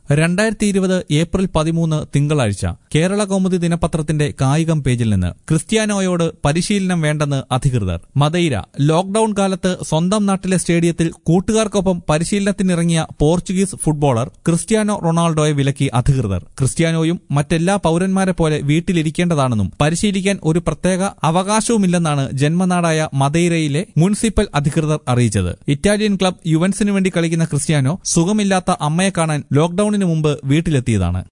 രണ്ടായിരത്തി ഇരുപത് ഏപ്രിൽ പതിമൂന്ന് തിങ്കളാഴ്ച കേരള കൗമുദി ദിനപത്രത്തിന്റെ കായികം പേജിൽ നിന്ന് ക്രിസ്ത്യാനോയോട് പരിശീലനം വേണ്ടെന്ന് അധികൃതർ മദൈര ലോക്ഡൌൺ കാലത്ത് സ്വന്തം നാട്ടിലെ സ്റ്റേഡിയത്തിൽ കൂട്ടുകാർക്കൊപ്പം പരിശീലനത്തിനിറങ്ങിയ പോർച്ചുഗീസ് ഫുട്ബോളർ ക്രിസ്ത്യാനോ റൊണാൾഡോയെ വിലക്കി അധികൃതർ ക്രിസ്ത്യാനോയും മറ്റെല്ലാ പൌരന്മാരെ പോലെ വീട്ടിലിരിക്കേണ്ടതാണെന്നും പരിശീലിക്കാൻ ഒരു പ്രത്യേക അവകാശവുമില്ലെന്നാണ് ജന്മനാടായ മദൈരയിലെ മുനിസിപ്പൽ അധികൃതർ അറിയിച്ചത് ഇറ്റാലിയൻ ക്ലബ് യുവൻസിനു വേണ്ടി കളിക്കുന്ന ക്രിസ്ത്യാനോ സുഖമില്ലാത്ത അമ്മയെ കാണാൻ ലോക്ഡൌണിന് മുമ്പ് വീട്ടിലെത്തിയതാണ്